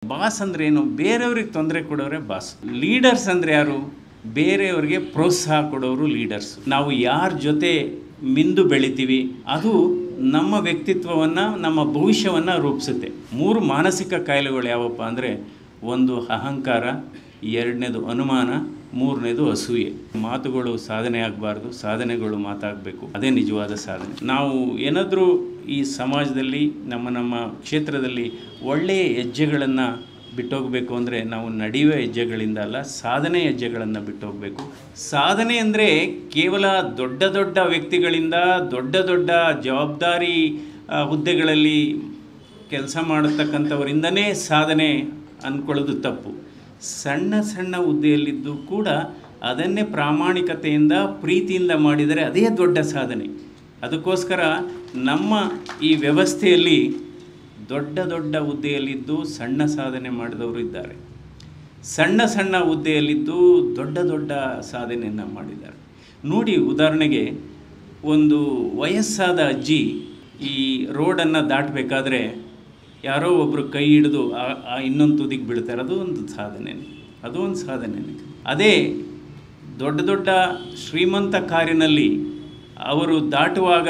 boss ಅಂದ್ರೆ ಏನು ಬೇರೆಯವ್ರಿಗೆ ತೊಂದರೆ ಕೊಡೋರೆ ಬಾಸ್ ಲೀಡರ್ಸ್ ಅಂದ್ರೆ ಯಾರು ಬೇರೆಯವ್ರಿಗೆ ಪ್ರೋತ್ಸಾಹ ಕೊಡೋರು ಲೀಡರ್ಸ್ ನಾವು ಯಾರ ಜೊತೆ ಮಿಂದು ಬೆಳಿತೀವಿ ಅದು ನಮ್ಮ ವ್ಯಕ್ತಿತ್ವವನ್ನು ನಮ್ಮ ಭವಿಷ್ಯವನ್ನು ರೂಪಿಸುತ್ತೆ ಮೂರು ಮಾನಸಿಕ ಕಾಯಿಲೆಗಳು ಯಾವಪ್ಪ ಅಂದರೆ ಒಂದು ಅಹಂಕಾರ ಎರಡನೇದು ಅನುಮಾನ ಮೂರನೇದು ಅಸೂಯೆ ಮಾತುಗಳು ಸಾಧನೆ ಆಗಬಾರ್ದು ಸಾಧನೆಗಳು ಮಾತಾಗಬೇಕು ಅದೇ ನಿಜವಾದ ಸಾಧನೆ ನಾವು ಏನಾದರೂ ಈ ಸಮಾಜದಲ್ಲಿ ನಮ್ಮ ನಮ್ಮ ಕ್ಷೇತ್ರದಲ್ಲಿ ಒಳ್ಳೆಯ ಹೆಜ್ಜೆಗಳನ್ನು ಬಿಟ್ಟೋಗಬೇಕು ಅಂದರೆ ನಾವು ನಡೆಯುವ ಹೆಜ್ಜೆಗಳಿಂದ ಅಲ್ಲ ಸಾಧನೆ ಹೆಜ್ಜೆಗಳನ್ನು ಬಿಟ್ಟೋಗಬೇಕು ಸಾಧನೆ ಅಂದರೆ ಕೇವಲ ದೊಡ್ಡ ದೊಡ್ಡ ವ್ಯಕ್ತಿಗಳಿಂದ ದೊಡ್ಡ ದೊಡ್ಡ ಜವಾಬ್ದಾರಿ ಆ, ಹುದ್ದೆಗಳಲ್ಲಿ ಕೆಲಸ ಮಾಡತಕ್ಕಂಥವರಿಂದನೇ ಸಾಧನೆ ಅಂದ್ಕೊಳ್ಳೋದು ತಪ್ಪು ಸಣ್ಣ ಸಣ್ಣ ಹುದ್ದೆಯಲ್ಲಿದ್ದು ಕೂಡ ಅದನ್ನೇ ಪ್ರಾಮಾಣಿಕತೆಯಿಂದ ಪ್ರೀತಿಯಿಂದ ಮಾಡಿದರೆ ಅದೇ ದೊಡ್ಡ ಸಾಧನೆ ಅದಕ್ಕೋಸ್ಕರ ನಮ್ಮ ಈ ವ್ಯವಸ್ಥೆಯಲ್ಲಿ ದೊಡ್ಡ ದೊಡ್ಡ ಹುದ್ದೆಯಲ್ಲಿದ್ದು ಸಣ್ಣ ಸಾಧನೆ ಮಾಡಿದವರು ಇದ್ದಾರೆ ಸಣ್ಣ ಸಣ್ಣ ಹುದ್ದೆಯಲ್ಲಿದ್ದು ದೊಡ್ಡ ದೊಡ್ಡ ಸಾಧನೆಯನ್ನು ಮಾಡಿದ್ದಾರೆ ನೋಡಿ ಉದಾಹರಣೆಗೆ ಒಂದು ವಯಸ್ಸಾದ ಅಜ್ಜಿ ಈ ರೋಡನ್ನು ದಾಟಬೇಕಾದ್ರೆ ಯಾರೋ ಒಬ್ಬರು ಕೈ ಹಿಡಿದು ಆ- ಆ ಇನ್ನೊಂದು ತುದಿಗೆ ಬೀಳ್ತಾರೆ ಅದು ಒಂದು ಸಾಧನೆ ಅದು ಒಂದು ಸಾಧನೆ ಅದೇ ದೊಡ್ಡ ದೊಡ್ಡ ಶ್ರೀಮಂತ ಕಾರಿನಲ್ಲಿ ಅವರು ದಾಟುವಾಗ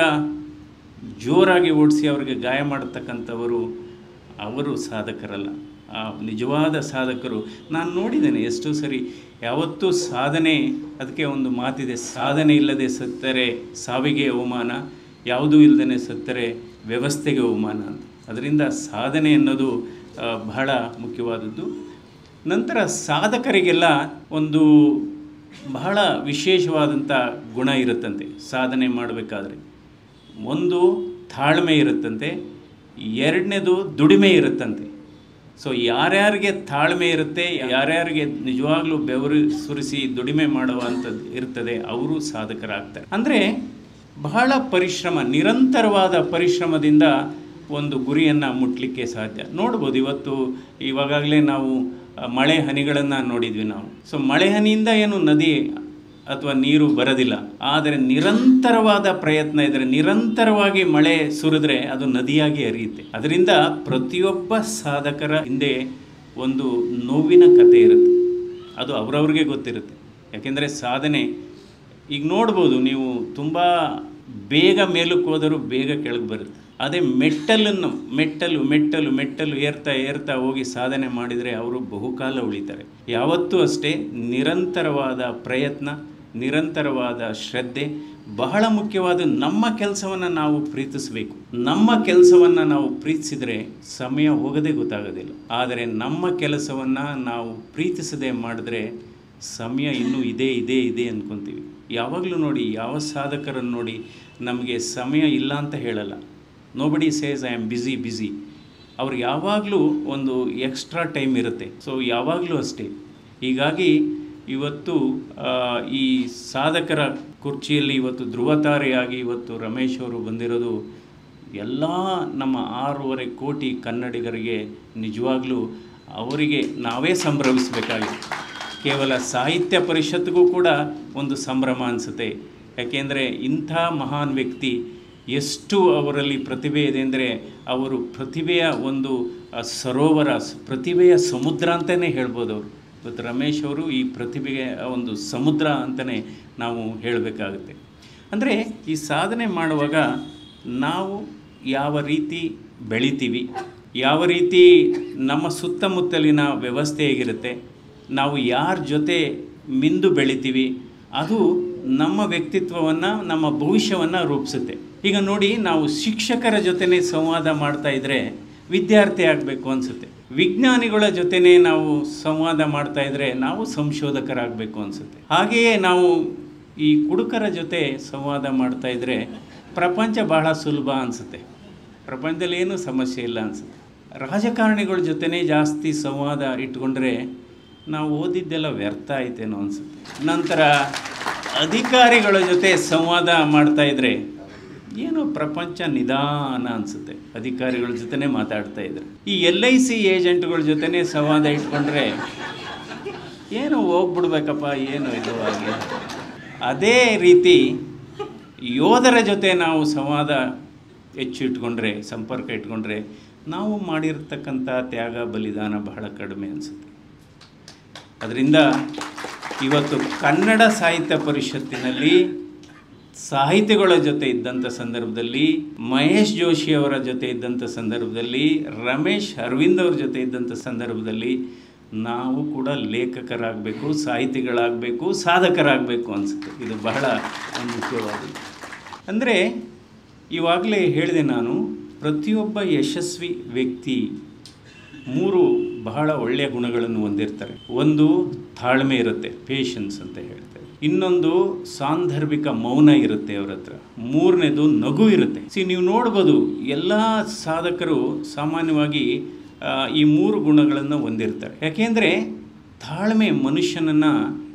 ಜೋರಾಗಿ ಓಡಿಸಿ ಅವರಿಗೆ ಗಾಯ ಮಾಡತಕ್ಕಂಥವರು ಅವರು ಸಾಧಕರಲ್ಲ ಆ ನಿಜವಾದ ಸಾಧಕರು ನಾನು ನೋಡಿದ್ದೇನೆ ಎಷ್ಟೋ ಸರಿ ಯಾವತ್ತೂ ಸಾಧನೆ ಅದಕ್ಕೆ ಒಂದು ಮಾತಿದೆ ಸಾಧನೆ ಇಲ್ಲದೆ ಸತ್ತರೆ ಸಾವಿಗೆ ಅವಮಾನ ಯಾವುದೂ ಇಲ್ಲದೇ ಸತ್ತರೆ ವ್ಯವಸ್ಥೆಗೆ ಅವಮಾನ ಅಂತ ಅದರಿಂದ ಸಾಧನೆ ಅನ್ನೋದು ಆ, ಬಹಳ ಮುಖ್ಯವಾದದ್ದು ನಂತರ ಸಾಧಕರಿಗೆಲ್ಲ ಒಂದು ಬಹಳ ವಿಶೇಷವಾದಂಥ ಗುಣ ಇರುತ್ತಂತೆ ಸಾಧನೆ ಮಾಡಬೇಕಾದ್ರೆ ಒಂದು ತಾಳ್ಮೆ ಇರುತ್ತಂತೆ ಎರಡನೇದು ದುಡಿಮೆ ಇರುತ್ತಂತೆ ಸೊ ಯಾರ್ಯಾರಿಗೆ ತಾಳ್ಮೆ ಇರುತ್ತೆ ಯಾರ್ಯಾರಿಗೆ ನಿಜವಾಗ್ಲೂ ಬೆವರು ಸುರಿಸಿ ದುಡಿಮೆ ಮಾಡುವಂಥದ್ದು ಇರ್ತದೆ ಅವರು ಸಾಧಕರಾಗ್ತಾರೆ ಅಂದರೆ ಬಹಳ ಪರಿಶ್ರಮ ನಿರಂತರವಾದ ಪರಿಶ್ರಮದಿಂದ ಒಂದು ಗುರಿಯನ್ನು ಮುಟ್ಟಲಿಕ್ಕೆ ಸಾಧ್ಯ ನೋಡ್ಬೋದು ಇವತ್ತು ಇವಾಗಲೇ ನಾವು ಆ, ಮಳೆ ಹನಿಗಳನ್ನು ನೋಡಿದ್ವಿ ನಾವು ಸೊ ಮಳೆ ಹನಿಯಿಂದ ಏನು ನದಿ ಅಥವಾ ನೀರು ಬರೋದಿಲ್ಲ ಆದರೆ ನಿರಂತರವಾದ ಪ್ರಯತ್ನ ಇದ್ದರೆ ನಿರಂತರವಾಗಿ ಮಳೆ ಸುರಿದ್ರೆ ಅದು ನದಿಯಾಗಿ ಹರಿಯುತ್ತೆ ಅದರಿಂದ ಪ್ರತಿಯೊಬ್ಬ ಸಾಧಕರ ಹಿಂದೆ ಒಂದು ನೋವಿನ ಕಥೆ ಇರುತ್ತೆ ಅದು ಅವರವ್ರಿಗೆ ಗೊತ್ತಿರುತ್ತೆ ಯಾಕೆಂದರೆ ಸಾಧನೆ ಈಗ ನೋಡ್ಬೋದು ನೀವು ತುಂಬ ಬೇಗ ಮೇಲಕ್ಕೆ ಹೋದರೂ ಬೇಗ ಕೆಳಗೆ ಬರುತ್ತೆ ಅದೇ ಮೆಟ್ಟಲನ್ನು ಮೆಟ್ಟಲು ಮೆಟ್ಟಲು ಮೆಟ್ಟಲು ಏರ್ತಾ ಏರ್ತಾ ಹೋಗಿ ಸಾಧನೆ ಮಾಡಿದರೆ ಅವರು ಬಹುಕಾಲ ಉಳಿತಾರೆ ಯಾವತ್ತೂ ಅಷ್ಟೇ ನಿರಂತರವಾದ ಪ್ರಯತ್ನ ನಿರಂತರವಾದ ಶ್ರದ್ಧೆ ಬಹಳ ಮುಖ್ಯವಾದ ನಮ್ಮ ಕೆಲಸವನ್ನು ನಾವು ಪ್ರೀತಿಸಬೇಕು ನಮ್ಮ ಕೆಲಸವನ್ನು ನಾವು ಪ್ರೀತಿಸಿದರೆ ಸಮಯ ಹೋಗದೇ ಗೊತ್ತಾಗೋದಿಲ್ಲ ಆದರೆ ನಮ್ಮ ಕೆಲಸವನ್ನು ನಾವು ಪ್ರೀತಿಸದೆ ಮಾಡಿದ್ರೆ ಸಮಯ ಇನ್ನೂ ಇದೆ ಇದೆ ಇದೆ ಅಂದ್ಕೊತೀವಿ ಯಾವಾಗಲೂ ನೋಡಿ ಯಾವ ಸಾಧಕರನ್ನು ನೋಡಿ ನಮಗೆ ಸಮಯ ಇಲ್ಲ ಅಂತ ಹೇಳಲ್ಲ nobody says I am busy busy ಅವ್ರು ಯಾವಾಗಲೂ ಒಂದು ಎಕ್ಸ್ಟ್ರಾ ಟೈಮ್ ಇರುತ್ತೆ ಸೊ ಯಾವಾಗಲೂ ಅಷ್ಟೇ ಹೀಗಾಗಿ ಇವತ್ತು ಆ, ಈ ಸಾಧಕರ ಕುರ್ಚಿಯಲ್ಲಿ ಇವತ್ತು ಧ್ರುವತಾರೆಯಾಗಿ ಇವತ್ತು ರಮೇಶ್ ಅವರು ಬಂದಿರೋದು ಎಲ್ಲ ನಮ್ಮ ಆರೂವರೆ ಕೋಟಿ ಕನ್ನಡಿಗರಿಗೆ ನಿಜವಾಗ್ಲೂ ಅವರಿಗೆ ನಾವೇ ಸಂಭ್ರಮಿಸಬೇಕಾಗಿದೆ ಕೇವಲ ಸಾಹಿತ್ಯ ಪರಿಷತ್ಗೂ ಕೂಡ ಒಂದು ಸಂಭ್ರಮ ಅನಿಸುತ್ತೆ ಯಾಕೆಂದರೆ ಇಂಥ ಮಹಾನ್ ವ್ಯಕ್ತಿ ಎಷ್ಟು ಅವರಲ್ಲಿ ಪ್ರತಿಭೆ ಇದೆ ಅಂದರೆ ಅವರು ಪ್ರತಿಭೆಯ ಒಂದು ಆ, ಸರೋವರ ಸ್- ಪ್ರತಿಭೆಯ ಸಮುದ್ರ ಅಂತಲೇ ಹೇಳ್ಬೋದು ಅವರು ಇವತ್ತು ರಮೇಶ್ ಅವರು ಈ ಪ್ರತಿಭೆಯ ಒಂದು ಸಮುದ್ರ ಅಂತಲೇ ನಾವು ಹೇಳಬೇಕಾಗುತ್ತೆ ಅಂದರೆ ಈ ಸಾಧನೆ ಮಾಡುವಾಗ ನಾವು ಯಾವ ರೀತಿ ಬೆಳಿತೀವಿ ಯಾವ ರೀತಿ ನಮ್ಮ ಸುತ್ತಮುತ್ತಲಿನ ವ್ಯವಸ್ಥೆ ಹೇಗಿರುತ್ತೆ ನಾವು ಯಾರ ಜೊತೆ ಮಿಂದು ಬೆಳಿತೀವಿ ಅದು ನಮ್ಮ ವ್ಯಕ್ತಿತ್ವವನ್ನು ನಮ್ಮ ಭವಿಷ್ಯವನ್ನು ರೂಪಿಸುತ್ತೆ ಈಗ ನೋಡಿ ನಾವು ಶಿಕ್ಷಕರ ಜೊತೆನೇ ಸಂವಾದ ಮಾಡ್ತಾ ಇದ್ದರೆ ವಿದ್ಯಾರ್ಥಿ ಆಗಬೇಕು ಅನಿಸುತ್ತೆ ವಿಜ್ಞಾನಿಗಳ ಜೊತೆನೇ ನಾವು ಸಂವಾದ ಮಾಡ್ತಾ ಇದ್ದರೆ ನಾವು ಸಂಶೋಧಕರಾಗಬೇಕು ಅನಿಸುತ್ತೆ ಹಾಗೆಯೇ ನಾವು ಈ ಕುಡುಕರ ಜೊತೆ ಸಂವಾದ ಮಾಡ್ತಾ ಇದ್ದರೆ ಪ್ರಪಂಚ ಬಹಳ ಸುಲಭ ಅನಿಸುತ್ತೆ ಪ್ರಪಂಚದಲ್ಲಿ ಏನೂ ಸಮಸ್ಯೆ ಇಲ್ಲ ಅನಿಸುತ್ತೆ ರಾಜಕಾರಣಿಗಳ ಜೊತೆನೇ ಜಾಸ್ತಿ ಸಂವಾದ ಇಟ್ಕೊಂಡ್ರೆ ನಾವು ಓದಿದ್ದೆಲ್ಲ ವ್ಯರ್ಥ ಆಯ್ತೇನೋ ಅನಿಸುತ್ತೆ ನಂತರ ಅಧಿಕಾರಿಗಳ ಜೊತೆ ಸಂವಾದ ಮಾಡ್ತಾ ಇದ್ರೆ ಏನೋ ಪ್ರಪಂಚ ನಿಧಾನ ಅನಿಸುತ್ತೆ ಅಧಿಕಾರಿಗಳ ಜೊತೆನೇ ಮಾತಾಡ್ತಾ ಇದ್ರೆ ಈ ಎಲ್ ಐ ಸಿ ಏಜೆಂಟ್ಗಳ ಜೊತೆನೇ ಸಂವಾದ ಇಟ್ಕೊಂಡ್ರೆ ಏನು ಹೋಗ್ಬಿಡ್ಬೇಕಪ್ಪ ಏನು ಇದು ಹಾಗೆ ಅದೇ ರೀತಿ ಯೋಧರ ಜೊತೆ ನಾವು ಸಂವಾದ ಹೆಚ್ಚು ಇಟ್ಕೊಂಡ್ರೆ ಸಂಪರ್ಕ ಇಟ್ಕೊಂಡ್ರೆ ನಾವು ಮಾಡಿರ್ತಕ್ಕಂಥ ತ್ಯಾಗ ಬಲಿದಾನ ಬಹಳ ಕಡಿಮೆ ಅನಿಸುತ್ತೆ ಅದರಿಂದ ಇವತ್ತು ಕನ್ನಡ ಸಾಹಿತ್ಯ ಪರಿಷತ್ತಿನಲ್ಲಿ ಸಾಹಿತಿಗಳ ಜೊತೆ ಇದ್ದಂಥ ಸಂದರ್ಭದಲ್ಲಿ ಮಹೇಶ್ ಜೋಶಿ ಅವರ ಜೊತೆ ಇದ್ದಂಥ ಸಂದರ್ಭದಲ್ಲಿ ರಮೇಶ್ ಅರವಿಂದ್ ಅವ್ರ ಜೊತೆ ಇದ್ದಂಥ ಸಂದರ್ಭದಲ್ಲಿ ನಾವು ಕೂಡ ಲೇಖಕರಾಗಬೇಕು ಸಾಹಿತಿಗಳಾಗಬೇಕು ಸಾಧಕರಾಗಬೇಕು ಅನಿಸುತ್ತೆ ಇದು ಬಹಳ ಮುಖ್ಯವಾದದ್ದು ಅಂದರೆ ಇವಾಗಲೇ ಹೇಳಿದೆ ನಾನು ಪ್ರತಿಯೊಬ್ಬ ಯಶಸ್ವಿ ವ್ಯಕ್ತಿ ಮೂರು ಬಹಳ ಒಳ್ಳೆಯ ಗುಣಗಳನ್ನು ಹೊಂದಿರ್ತಾರೆ ಒಂದು ತಾಳ್ಮೆ ಇರುತ್ತೆ ಪೇಷನ್ಸ್ ಅಂತ ಹೇಳ್ತಾರೆ ಇನ್ನೊಂದು ಸಾಂದರ್ಭಿಕ ಮೌನ ಇರುತ್ತೆ ಅವ್ರ ಹತ್ರ ಮೂರನೇದು ನಗು ಇರುತ್ತೆ ಸಿ ನೀವು ನೋಡ್ಬೋದು ಎಲ್ಲ ಸಾಧಕರು ಸಾಮಾನ್ಯವಾಗಿ ಆ, ಈ ಮೂರು ಗುಣಗಳನ್ನು ಹೊಂದಿರ್ತಾರೆ ಯಾಕೆಂದರೆ ತಾಳ್ಮೆ ಮನುಷ್ಯನನ್ನು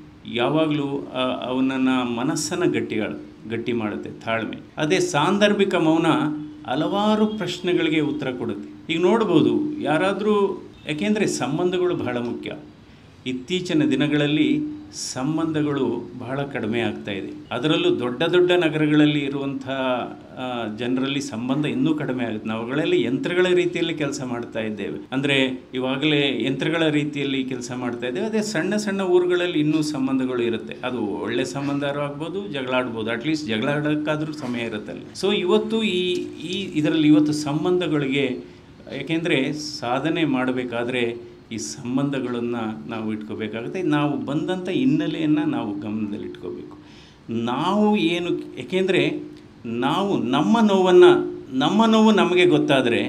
ಯಾವಾಗಲೂ ಅವನನ್ನು ಮನಸ್ಸನ್ನು ಗಟ್ಟಿ ಗಟ್ಟಿ ಮಾಡುತ್ತೆ ತಾಳ್ಮೆ ಅದೇ ಸಾಂದರ್ಭಿಕ ಮೌನ ಹಲವಾರು ಪ್ರಶ್ನೆಗಳಿಗೆ ಉತ್ತರ ಕೊಡುತ್ತೆ ಈಗ ನೋಡ್ಬೋದು ಯಾರಾದರೂ ಯಾಕೆಂದರೆ ಸಂಬಂಧಗಳು ಬಹಳ ಮುಖ್ಯ ಇತ್ತೀಚಿನ ದಿನಗಳಲ್ಲಿ ಸಂಬಂಧಗಳು ಬಹಳ ಕಡಿಮೆ ಆಗ್ತಾ ಇದೆ ಅದರಲ್ಲೂ ದೊಡ್ಡ ದೊಡ್ಡ ನಗರಗಳಲ್ಲಿ ಇರುವಂಥ ಆ, ಜನರಲ್ಲಿ ಸಂಬಂಧ ಇನ್ನೂ ಕಡಿಮೆ ಆಗುತ್ತೆ ನಾವುಗಳಲ್ಲಿ ಯಂತ್ರಗಳ ರೀತಿಯಲ್ಲಿ ಕೆಲಸ ಮಾಡ್ತಾ ಇದ್ದೇವೆ ಅಂದರೆ ಇವಾಗಲೇ ಯಂತ್ರಗಳ ರೀತಿಯಲ್ಲಿ ಕೆಲಸ ಮಾಡ್ತಾ ಇದ್ದೇವೆ ಅದೇ ಸಣ್ಣ ಸಣ್ಣ ಊರುಗಳಲ್ಲಿ ಇನ್ನೂ ಸಂಬಂಧಗಳು ಇರುತ್ತೆ ಅದು ಒಳ್ಳೆ ಸಂಬಂಧರೂ ಆಗ್ಬೋದು ಜಗಳ ಆಡ್ಬೋದು ಅಟ್ಲೀಸ್ಟ್ ಜಗಳ ಆಡೋಕ್ಕಾದ್ರೂ ಸಮಯ ಇರುತ್ತಲ್ಲ ಸೊ ಇವತ್ತು ಈ ಈ ಇದರಲ್ಲಿ ಇವತ್ತು ಸಂಬಂಧಗಳಿಗೆ ಏಕೆಂದರೆ ಸಾಧನೆ ಮಾಡಬೇಕಾದ್ರೆ ಈ ಸಂಬಂಧಗಳನ್ನು ನಾವು ಇಟ್ಕೋಬೇಕಾಗುತ್ತೆ ನಾವು ಬಂದಂಥ ಹಿನ್ನೆಲೆಯನ್ನು ನಾವು ಗಮನದಲ್ಲಿಟ್ಕೋಬೇಕು ನಾವು ಏನು ಏಕೆಂದರೆ ನಾವು ನಮ್ಮ ನೋವನ್ನು ನಮ್ಮ ನೋವು ನಮಗೆ ಗೊತ್ತಾದರೆ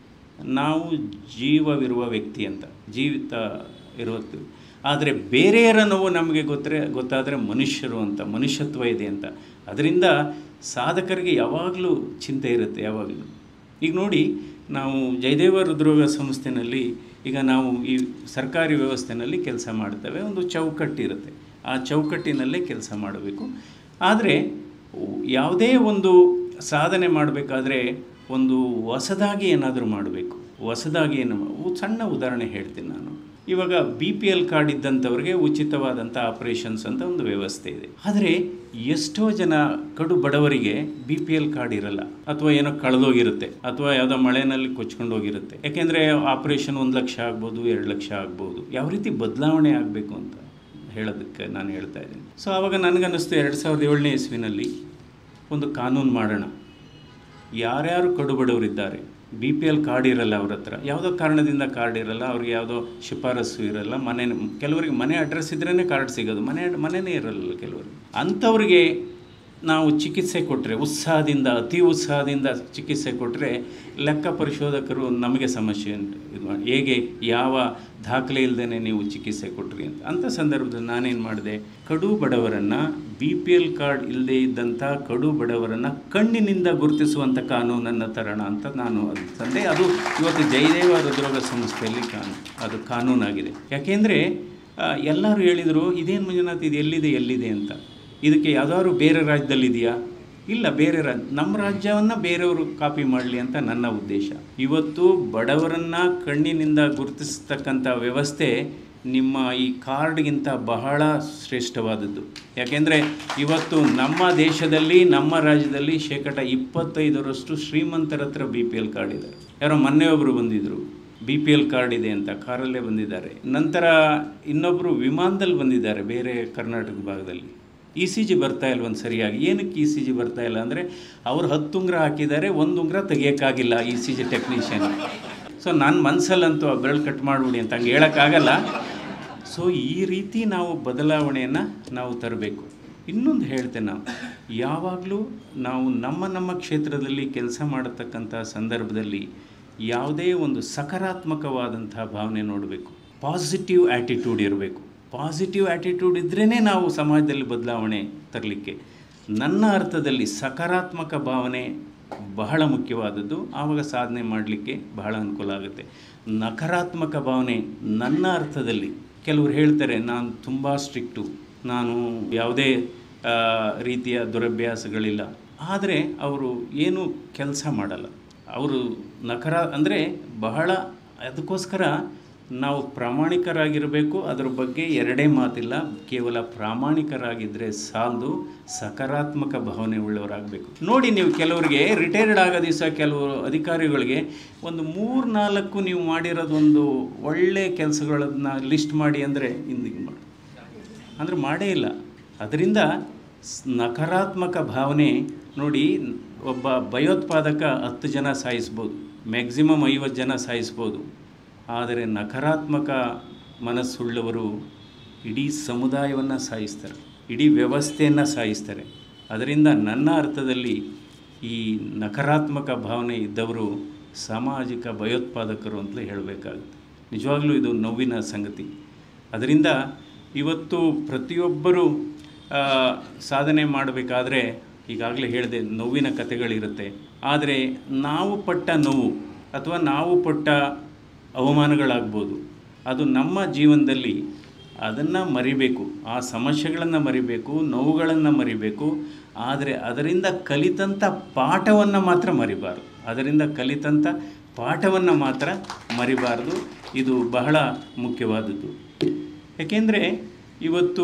ನಾವು ಜೀವವಿರುವ ವ್ಯಕ್ತಿ ಅಂತ ಜೀವಿತ ಇರುವುದು ಆದರೆ ಬೇರೆಯವರ ನೋವು ನಮಗೆ ಗೊತ್ತರೆ ಗೊತ್ತಾದರೆ ಮನುಷ್ಯರು ಅಂತ ಮನುಷ್ಯತ್ವ ಇದೆ ಅಂತ ಅದರಿಂದ ಸಾಧಕರಿಗೆ ಯಾವಾಗಲೂ ಚಿಂತೆ ಇರುತ್ತೆ ಯಾವಾಗಲೂ ಈಗ ನೋಡಿ ನಾವು ಜಯದೇವ ಹೃದ್ರೋಗ ಸಂಸ್ಥೆನಲ್ಲಿ ಈಗ ನಾವು ಈ ಸರ್ಕಾರಿ ವ್ಯವಸ್ಥೆಯಲ್ಲಿ ಕೆಲಸ ಮಾಡ್ತೇವೆ ಒಂದು ಚೌಕಟ್ಟು ಇರುತ್ತೆ ಆ ಚೌಕಟ್ಟಿನಲ್ಲೇ ಕೆಲಸ ಮಾಡಬೇಕು ಆದರೆ ಯಾವುದೇ ಒಂದು ಸಾಧನೆ ಮಾಡಬೇಕಾದ್ರೆ ಒಂದು ಹೊಸದಾಗಿ ಏನಾದರೂ ಮಾಡಬೇಕು ಹೊಸದಾಗಿ ಏನು ಮಾ- ಸಣ್ಣ ಉದಾಹರಣೆ ಹೇಳ್ತೀನಿ ನಾನು ಇವಾಗ ಬಿ ಪಿ ಎಲ್ ಕಾರ್ಡ್ ಇದ್ದಂಥವ್ರಿಗೆ ಉಚಿತವಾದಂಥ ಆಪರೇಷನ್ಸ್ ಅಂತ ಒಂದು ವ್ಯವಸ್ಥೆ ಇದೆ ಆದರೆ ಎಷ್ಟೋ ಜನ ಕಡು ಬಡವರಿಗೆ ಬಿ ಪಿ ಎಲ್ ಕಾರ್ಡ್ ಇರಲ್ಲ ಅಥವಾ ಏನೋ ಕಳೆದೋಗಿರುತ್ತೆ ಅಥವಾ ಯಾವುದೋ ಮಳೆನಲ್ಲಿ ಕೊಚ್ಕೊಂಡು ಹೋಗಿರುತ್ತೆ ಯಾಕೆಂದರೆ ಆಪರೇಷನ್ ಒಂದು ಲಕ್ಷ ಆಗ್ಬೋದು ಎರಡು ಲಕ್ಷ ಆಗ್ಬೋದು ಯಾವ ರೀತಿ ಬದಲಾವಣೆ ಆಗಬೇಕು ಅಂತ ಹೇಳೋದಕ್ಕೆ ನಾನು ಹೇಳ್ತಾ ಇದ್ದೀನಿ ಸೊ ಆವಾಗ ನನಗನ್ನಿಸ್ತು ಎರಡು ಸಾವಿರದ ಏಳನೇ ಇಸ್ವಿನಲ್ಲಿ ಒಂದು ಕಾನೂನು ಮಾಡೋಣ ಯಾರ್ಯಾರು ಕಡು ಬಡವರಿದ್ದಾರೆ ಬಿ ಪಿ ಎಲ್ ಕಾರ್ಡ್ ಇರಲ್ಲ ಅವ್ರ ಹತ್ರ ಯಾವುದೋ ಕಾರಣದಿಂದ ಕಾರ್ಡ್ ಇರಲ್ಲ ಅವ್ರಿಗೆ ಯಾವುದೋ ಶಿಫಾರಸು ಇರಲ್ಲ ಮನೆ ಕೆಲವರಿಗೆ ಮನೆ ಅಡ್ರೆಸ್ ಇದ್ರೇ ಕಾರ್ಡ್ ಸಿಗೋದು ಮನೆ ಮನೆಯೇ ಇರಲ್ಲ ಕೆಲವರಿಗೆ ಅಂಥವ್ರಿಗೆ ನಾವು ಚಿಕಿತ್ಸೆ ಕೊಟ್ಟರೆ ಉತ್ಸಾಹದಿಂದ ಅತಿ ಉತ್ಸಾಹದಿಂದ ಚಿಕಿತ್ಸೆ ಕೊಟ್ಟರೆ ಲೆಕ್ಕ ಪರಿಶೋಧಕರು ನಮಗೆ ಸಮಸ್ಯೆ ಉಂಟು ಇದು ಮಾಡಿ ಹೇಗೆ ಯಾವ ದಾಖಲೆ ಇಲ್ಲದೇ ನೀವು ಚಿಕಿತ್ಸೆ ಕೊಟ್ರಿ ಅಂತ ಅಂಥ ಸಂದರ್ಭದಲ್ಲಿ ನಾನೇನು ಮಾಡಿದೆ ಕಡು ಬಡವರನ್ನು ಬಿ ಪಿ ಎಲ್ ಕಾರ್ಡ್ ಇಲ್ಲದೆ ಇದ್ದಂಥ ಕಡು ಬಡವರನ್ನು ಕಣ್ಣಿನಿಂದ ಗುರುತಿಸುವಂಥ ಕಾನೂನನ್ನು ತರೋಣ ಅಂತ ನಾನು ಅದು ತಂದೆ ಅದು ಇವತ್ತು ಜಯದೇವ ಹೃದ್ರೋಗ ಸಂಸ್ಥೆಯಲ್ಲಿ ಕಾನೂನು ಅದು ಕಾನೂನಾಗಿದೆ ಯಾಕೆಂದರೆ ಎಲ್ಲರೂ ಹೇಳಿದರು ಇದೇನು ಮಂಜುನಾಥ್ ಇದು ಎಲ್ಲಿದೆ ಎಲ್ಲಿದೆ ಅಂತ ಇದಕ್ಕೆ ಯಾವ್ದಾದ್ರು ಬೇರೆ ರಾಜ್ಯದಲ್ಲಿದೆಯಾ ಇಲ್ಲ ಬೇರೆ ರಾಜ್ಯ ನಮ್ಮ ರಾಜ್ಯವನ್ನು ಬೇರೆಯವರು ಕಾಪಿ ಮಾಡಲಿ ಅಂತ ನನ್ನ ಉದ್ದೇಶ ಇವತ್ತು ಬಡವರನ್ನು ಕಣ್ಣಿನಿಂದ ಗುರುತಿಸ್ತಕ್ಕಂಥ ವ್ಯವಸ್ಥೆ ನಿಮ್ಮ ಈ ಕಾರ್ಡ್ಗಿಂತ ಬಹಳ ಶ್ರೇಷ್ಠವಾದದ್ದು ಯಾಕೆಂದರೆ ಇವತ್ತು ನಮ್ಮ ದೇಶದಲ್ಲಿ ನಮ್ಮ ರಾಜ್ಯದಲ್ಲಿ ಶೇಕಡ ಇಪ್ಪತ್ತೈದರಷ್ಟು ಶ್ರೀಮಂತರ ಹತ್ರ ಬಿ ಪಿ ಎಲ್ ಕಾರ್ಡ್ ಇದೆ ಯಾರೋ ಮೊನ್ನೆ ಒಬ್ಬರು ಬಂದಿದ್ದರು ಬಿ ಪಿ ಎಲ್ ಕಾರ್ಡ್ ಇದೆ ಅಂತ ಕಾರಲ್ಲೇ ಬಂದಿದ್ದಾರೆ ನಂತರ ಇನ್ನೊಬ್ಬರು ವಿಮಾನದಲ್ಲಿ ಬಂದಿದ್ದಾರೆ ಬೇರೆ ಕರ್ನಾಟಕ ಭಾಗದಲ್ಲಿ ಇ ಸಿ ಜಿ ಬರ್ತಾ ಇಲ್ವಂತ ಸರಿಯಾಗಿ ಏನಕ್ಕೆ ಇ ಸಿ ಜಿ ಬರ್ತಾ ಇಲ್ಲ ಅಂದರೆ ಅವ್ರು ಹತ್ತು ಉಂಗ್ರ ಹಾಕಿದ್ದಾರೆ ಒಂದು ಉಂಗ್ರ ತೆಗಿಯೋಕ್ಕಾಗಿಲ್ಲ E C G technician so ನನ್ನ ಮನಸ್ಸಲ್ಲಂತೂ ಆ ಬೆರಳು ಕಟ್ ಮಾಡಿಬಿಡಿ ಅಂತ ಹಂಗೆ ಹೇಳೋಕ್ಕಾಗಲ್ಲ ಸೊ ಈ ರೀತಿ ನಾವು ಬದಲಾವಣೆಯನ್ನು ನಾವು ತರಬೇಕು ಇನ್ನೊಂದು ಹೇಳ್ತೇನೆ ನಾವು ಯಾವಾಗಲೂ ನಾವು ನಮ್ಮ ನಮ್ಮ ಕ್ಷೇತ್ರದಲ್ಲಿ ಕೆಲಸ ಮಾಡತಕ್ಕಂಥ ಸಂದರ್ಭದಲ್ಲಿ ಯಾವುದೇ ಒಂದು ಸಕಾರಾತ್ಮಕವಾದಂಥ ಭಾವನೆ ನೋಡಬೇಕು ಪಾಸಿಟಿವ್ ಆ್ಯಟಿಟ್ಯೂಡ್ ಇರಬೇಕು ಪಾಸಿಟಿವ್ ಆ್ಯಟಿಟ್ಯೂಡ್ ಇದ್ರೇ ನಾವು ಸಮಾಜದಲ್ಲಿ ಬದಲಾವಣೆ ತರಲಿಕ್ಕೆ ನನ್ನ ಅರ್ಥದಲ್ಲಿ ಸಕಾರಾತ್ಮಕ ಭಾವನೆ ಬಹಳ ಮುಖ್ಯವಾದದ್ದು ಆವಾಗ ಸಾಧನೆ ಮಾಡಲಿಕ್ಕೆ ಬಹಳ ಅನುಕೂಲ ಆಗುತ್ತೆ ನಕಾರಾತ್ಮಕ ಭಾವನೆ ನನ್ನ ಅರ್ಥದಲ್ಲಿ ಕೆಲವರು ಹೇಳ್ತಾರೆ ನಾನು ತುಂಬ ಸ್ಟ್ರಿಕ್ಟು ನಾನು ಯಾವುದೇ ಆ, ರೀತಿಯ ದುರಭ್ಯಾಸಗಳಿಲ್ಲ ಆದರೆ ಅವರು ಏನು ಕೆಲಸ ಮಾಡಲ್ಲ ಅವರು ನಕರ ಅಂದರೆ ಬಹಳ ಅದಕ್ಕೋಸ್ಕರ ನಾವು ಪ್ರಾಮಾಣಿಕರಾಗಿರಬೇಕು ಅದ್ರ ಬಗ್ಗೆ ಎರಡೇ ಮಾತಿಲ್ಲ ಕೇವಲ ಪ್ರಾಮಾಣಿಕರಾಗಿದ್ದರೆ ಸಾಲದು ಸಕಾರಾತ್ಮಕ ಭಾವನೆ ಉಳ್ಳವರಾಗಬೇಕು ನೋಡಿ ನೀವು ಕೆಲವರಿಗೆ ರಿಟೈರ್ಡ್ ಆಗೋ ದಿವಸ ಕೆಲವು ಅಧಿಕಾರಿಗಳಿಗೆ ಒಂದು ಮೂರು ನಾಲ್ಕು ನೀವು ಮಾಡಿರೋದೊಂದು ಒಳ್ಳೆ ಕೆಲಸಗಳನ್ನ ಲಿಸ್ಟ್ ಮಾಡಿ ಅಂದರೆ ಹಿಂದಿಗೆ ಮಾಡಿ ಅಂದರೆ ಮಾಡೇ ಇಲ್ಲ ಅದರಿಂದ ಸ್- ನಕಾರಾತ್ಮಕ ಭಾವನೆ ನೋಡಿ ಒಬ್ಬ ಭಯೋತ್ಪಾದಕ ಹತ್ತು ಜನ ಸಾಯಿಸ್ಬೋದು ಮ್ಯಾಕ್ಸಿಮಮ್ ಐವತ್ತು ಜನ ಸಾಯಿಸ್ಬೋದು ಆದರೆ ನಕಾರಾತ್ಮಕ ಮನಸ್ಸುಳ್ಳವರು ಇಡೀ ಸಮುದಾಯವನ್ನು ಸಾಯಿಸ್ತಾರೆ ಇಡೀ ವ್ಯವಸ್ಥೆಯನ್ನು ಸಾಯಿಸ್ತಾರೆ ಅದರಿಂದ ನನ್ನ ಅರ್ಥದಲ್ಲಿ ಈ ನಕಾರಾತ್ಮಕ ಭಾವನೆ ಇದ್ದವರು ಸಾಮಾಜಿಕ ಭಯೋತ್ಪಾದಕರು ಅಂತಲೇ ಹೇಳಬೇಕಾಗುತ್ತೆ ನಿಜವಾಗ್ಲೂ ಇದು ನೋವಿನ ಸಂಗತಿ ಅದರಿಂದ ಇವತ್ತು ಪ್ರತಿಯೊಬ್ಬರು ಆ, ಸಾಧನೆ ಮಾಡಬೇಕಾದ್ರೆ ಈಗಾಗಲೇ ಹೇಳಿದೆ ನೋವಿನ ಕಥೆಗಳಿರುತ್ತೆ ಆದರೆ ನಾವು ಪಟ್ಟ ನೋವು ಅಥವಾ ನಾವು ಪಟ್ಟ ಅವಮಾನಗಳಾಗ್ಬೋದು ಅದು ನಮ್ಮ ಜೀವನದಲ್ಲಿ ಅದನ್ನು ಮರಿಬೇಕು ಆ ಸಮಸ್ಯೆಗಳನ್ನು ಮರಿಬೇಕು ನೋವುಗಳನ್ನು ಮರಿಬೇಕು ಆದರೆ ಅದರಿಂದ ಕಲಿತಂಥ ಪಾಠವನ್ನು ಮಾತ್ರ ಮರಿಬಾರ್ದು ಅದರಿಂದ ಕಲಿತಂಥ ಪಾಠವನ್ನು ಮಾತ್ರ ಮರಿಬಾರ್ದು ಇದು ಬಹಳ ಮುಖ್ಯವಾದದ್ದು ಯಾಕೆಂದರೆ ಇವತ್ತು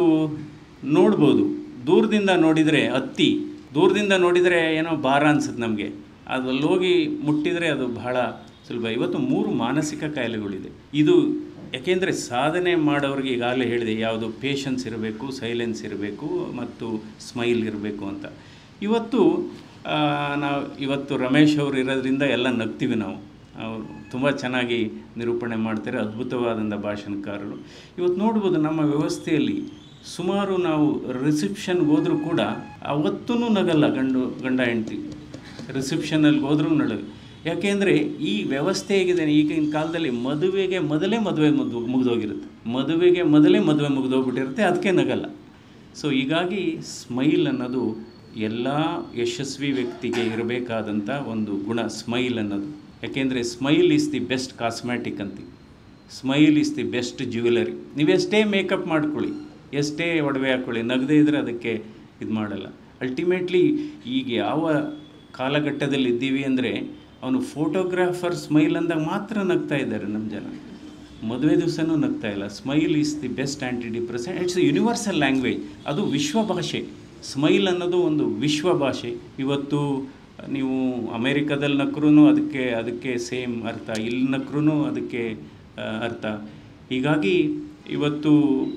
ನೋಡ್ಬೋದು ದೂರದಿಂದ ನೋಡಿದರೆ ಹತ್ತಿ ದೂರದಿಂದ ನೋಡಿದರೆ ಏನೋ ಭಾರ ಅನ್ಸುತ್ತೆ ನಮಗೆ ಅದು ಅಲ್ಲೋಗಿ ಮುಟ್ಟಿದರೆ ಅದು ಬಹಳ ಸುಲಭ ಇವತ್ತು ಮೂರು ಮಾನಸಿಕ ಕಾಯಿಲೆಗಳಿದೆ ಇದು ಯಾಕೆಂದರೆ ಸಾಧನೆ ಮಾಡೋರಿಗೆ ಈಗಾಗಲೇ ಹೇಳಿದೆ ಯಾವುದು ಪೇಷನ್ಸ್ ಇರಬೇಕು ಸೈಲೆನ್ಸ್ ಇರಬೇಕು ಮತ್ತು ಸ್ಮೈಲ್ ಇರಬೇಕು ಅಂತ ಇವತ್ತು ಆ, ನಾವು ಇವತ್ತು ರಮೇಶ್ ಅವರು ಇರೋದ್ರಿಂದ ಎಲ್ಲ ನಗ್ತೀವಿ ನಾವು ಅವರು ತುಂಬ ಚೆನ್ನಾಗಿ ನಿರೂಪಣೆ ಮಾಡ್ತಾರೆ ಅದ್ಭುತವಾದಂಥ ಭಾಷಣಕಾರರು ಇವತ್ತು ನೋಡ್ಬೋದು ನಮ್ಮ ವ್ಯವಸ್ಥೆಯಲ್ಲಿ ಸುಮಾರು ನಾವು ರಿಸೆಪ್ಷನ್ಗೆ ಹೋದರೂ ಕೂಡ ಅವತ್ತೂ ನಗಲ್ಲ ಗಂಡು ಗಂಡ ಹೆಂಡ್ತಿ ರಿಸೆಪ್ಷನಲ್ಲಿ ಹೋದ್ರೂ ನಡಗ ಯಾಕೆಂದರೆ ಈ ವ್ಯವಸ್ಥೆ ಹೇಗಿದೆ ಈಗಿನ ಕಾಲದಲ್ಲಿ ಮದುವೆಗೆ ಮೊದಲೇ ಮದುವೆ ಮುಗ್ದು ಮುಗಿದೋಗಿರುತ್ತೆ ಮದುವೆಗೆ ಮೊದಲೇ ಮದುವೆ ಮುಗಿದೋಗ್ಬಿಟ್ಟಿರುತ್ತೆ ಅದಕ್ಕೆ ನಗಲ್ಲ ಸೊ ಹೀಗಾಗಿ ಸ್ಮೈಲ್ ಅನ್ನೋದು ಎಲ್ಲ ಯಶಸ್ವಿ ವ್ಯಕ್ತಿಗೆ ಇರಬೇಕಾದಂಥ ಒಂದು ಗುಣ ಸ್ಮೈಲ್ ಅನ್ನೋದು ಯಾಕೆಂದರೆ smile is the best cosmetic ಅಂತೀವಿ smile is the best jewellery ನೀವೆಷ್ಟೇ ಮೇಕಪ್ ಮಾಡ್ಕೊಳ್ಳಿ ಎಷ್ಟೇ ಒಡವೆ ಹಾಕ್ಕೊಳ್ಳಿ ನಗದೇ ಇದ್ದರೆ ಅದಕ್ಕೆ ಇದು ಮಾಡಲ್ಲ ಅಲ್ಟಿಮೇಟ್ಲಿ ಈಗ ಯಾವ ಕಾಲಘಟ್ಟದಲ್ಲಿ ಇದ್ದೀವಿ ಅಂದರೆ ಅವನು ಫೋಟೋಗ್ರಾಫರ್ ಸ್ಮೈಲ್ ಅಂದಾಗ ಮಾತ್ರ ನಗ್ತಾ ಇದ್ದಾರೆ ನಮ್ಮ ಜನ ಮದುವೆ ದಿವಸನೂ ನಗ್ತಾ ಇಲ್ಲ smile is the best antidepressant it's universal language ಅದು ವಿಶ್ವ ಭಾಷೆ ಸ್ಮೈಲ್ ಅನ್ನೋದು ಒಂದು ವಿಶ್ವ ಭಾಷೆ ಇವತ್ತು ನೀವು ಅಮೇರಿಕಾದಲ್ಲಿ ನಕ್ರೂ ಅದಕ್ಕೆ ಅದಕ್ಕೆ ಸೇಮ್ ಅರ್ಥ ಇಲ್ಲಿ ನಕ್ರೂ ಅದಕ್ಕೆ ಆ, ಅರ್ಥ ಹೀಗಾಗಿ ಇವತ್ತು